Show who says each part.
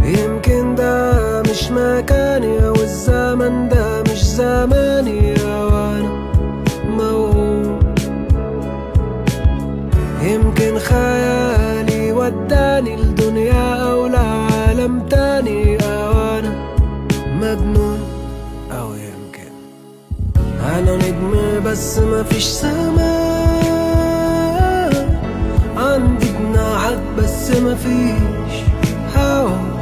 Speaker 1: يمكن ده مش مكاني او الزمن ده مش زماني او انا موهوم يمكن خيالي وداني لدنيا او لعالم تاني او انا مجنون او يمكن انا نجم بس مفيش سماء عندي جناحات بس مفيش هوا